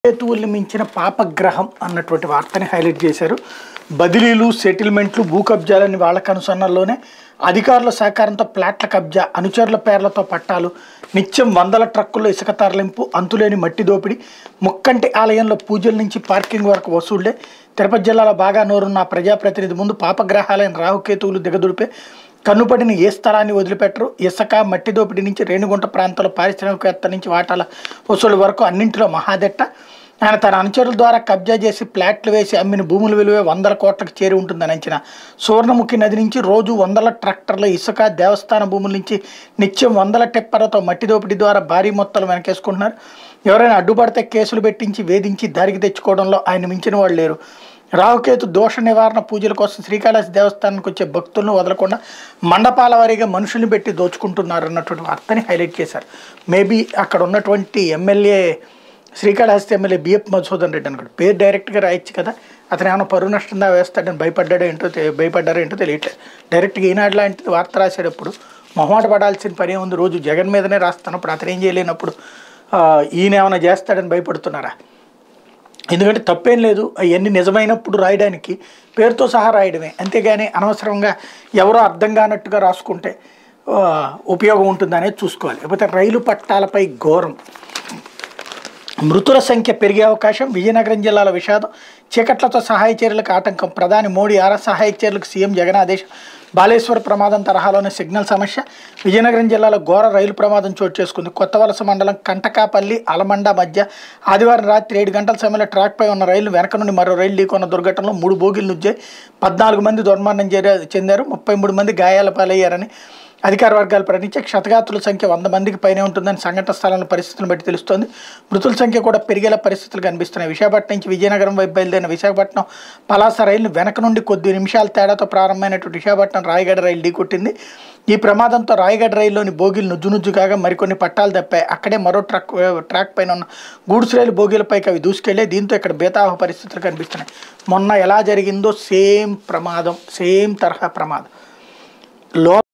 కేతువుల్ని మించిన పాపగ్రహం అన్నటువంటి వార్తని హైలైట్ చేశారు బదిలీలు సెటిల్మెంట్లు భూ కబ్జాలని వాళ్ళ కనుసన్నల్లోనే అధికారుల సహకారంతో ప్లాట్ల కబ్జా అనుచరుల పేర్లతో పట్టాలు నిత్యం వందల ట్రక్కుల్లో ఇసుక తరలింపు అంతులేని మట్టి దోపిడీ ముక్కంటి ఆలయంలో పూజల నుంచి పార్కింగ్ వరకు వసూళ్లే తిరుపతి జిల్లాలో బాగా నోరున్న ఆ ప్రజాప్రతినిధి ముందు పాపగ్రహాలైన రాహుకేతువులు దిగదుడిపే కన్నుపడిన ఏ స్థలాన్ని వదిలిపెట్టరు ఇసుక మట్టి దోపిడీ నుంచి రేణిగుంట ప్రాంతంలో పారిశ్రామికవేత్త నుంచి వాటాల వసూలు వరకు అన్నింటిలో మహాదెట్ట ఆయన తన అనుచరుల ద్వారా కబ్జా చేసి ప్లాట్లు వేసి అమ్మిన భూముల విలువ వందల కోట్లకు చేరి ఉంటుందని అంచనా సువర్ణముఖి నది నుంచి రోజు వందల ట్రాక్టర్ల ఇసుక దేవస్థాన భూముల నుంచి నిత్యం వందల టెప్పర్లతో మట్టి దోపిడీ ద్వారా భారీ మొత్తాలు వెనకేసుకుంటున్నారు ఎవరైనా అడ్డుపడితే కేసులు పెట్టించి వేధించి దారికి తెచ్చుకోవడంలో ఆయన మించిన వాళ్ళు లేరు రావుకేతు దోష నివారణ పూజల కోసం శ్రీకాళహస్తి దేవస్థానానికి వచ్చే భక్తులను వదలకుండా మండపాల వారీగా మనుషుల్ని పెట్టి దోచుకుంటున్నారు అన్నటువంటి వార్తని హైలైట్ చేశారు మేబీ అక్కడ ఉన్నటువంటి MLA Srikalahasti MLA BF Madhusudan Reddy అనుకోండి పేరు డైరెక్ట్గా రాయొచ్చు కదా అతను ఏమైనా పరువు నష్టంగా వేస్తాడని భయపడ్డాడో ఏంటో తె- భయపడ్డారో ఏంటో తెలియట్లేదు డైరెక్ట్గా ఈనాడు లాంటిది వార్త రాసేటప్పుడు మొహమాట పడాల్సిన పని ఉంది రోజు జగన్ మీదనే రాస్తున్నప్పుడు అతను ఏం చేయలేనప్పుడు ఆ, ఈయన ఏమైనా చేస్తాడని భయపడుతున్నారా ఎందుకంటే తప్పేం లేదు అవన్నీ నిజమైనప్పుడు రాయడానికి పేరుతో సహా రాయడమే అంతేగాని అనవసరంగా ఎవరో అర్థం కానట్టుగా రాసుకుంటే ఆ, ఉపయోగం ఉంటుందనేది చూసుకోవాలి లేకపోతే రైలు పట్టాలపై ఘోరం మృతుల సంఖ్య పెరిగే అవకాశం విజయనగరం జిల్లాలో విషాదం చీకట్లతో సహాయ చర్యలకు ఆటంకం ప్రధాని మోడీ ఆరా సహాయక చర్యలకు సీఎం జగన్ ఆదేశం బాలేశ్వర ప్రమాదం తరహాలోనే సిగ్నల్ సమస్య విజయనగరం జిల్లాలో ఘోర రైలు ప్రమాదం చోటు చేసుకుంది కొత్త వలస మండలం కంటకాపల్లి అలమండ మధ్య ఆదివారం రాత్రి ఏడు గంటల సమయంలో ట్రాక్పై ఉన్న రైలు వెనక నుండి మరో రైలు ఢీకొన్న దుర్ఘటనలో మూడు బోగిలు నుజ్జాయి పద్నాలుగు మంది దుర్మరణం చేరా- చెందారు ముప్పై మూడు మంది గాయాల పాలయ్యారని అధికార వర్గాలు ప్రకటించే క్షతగాతుల సంఖ్య వంద మందికి పైనే ఉంటుందని సంఘటన స్థలంలో పరిస్థితులను బట్టి తెలుస్తోంది మృతుల సంఖ్య కూడా పెరిగేలా పరిస్థితులు కనిపిస్తున్నాయి విశాఖపట్నం నుంచి విజయనగరం వైపు బయలుదేరిన విశాఖపట్నం పలాస రైలు వెనక నుండి కొద్ది నిమిషాల తేడాతో ప్రారంభమైనటువంటి విశాఖపట్నం రాయగడ రైలు ఢీకొట్టింది ఈ ప్రమాదంతో రాయగడ రైల్లోని బోగీలు నుజ్జు నుజ్జు కాగా మరికొన్ని పట్టాలు తప్పాయి అక్కడే మరో ట్రక్ ట్రాక్ పైన ఉన్న గూడ్స్ రైలు బోగీలపైకి అవి దూసుకెళ్లే దీంతో ఇక్కడ బేతాహ పరిస్థితులు కనిపిస్తున్నాయి మొన్న ఎలా జరిగిందో సేమ్ ప్రమాదం సేమ్ తరహా ప్రమాదం లో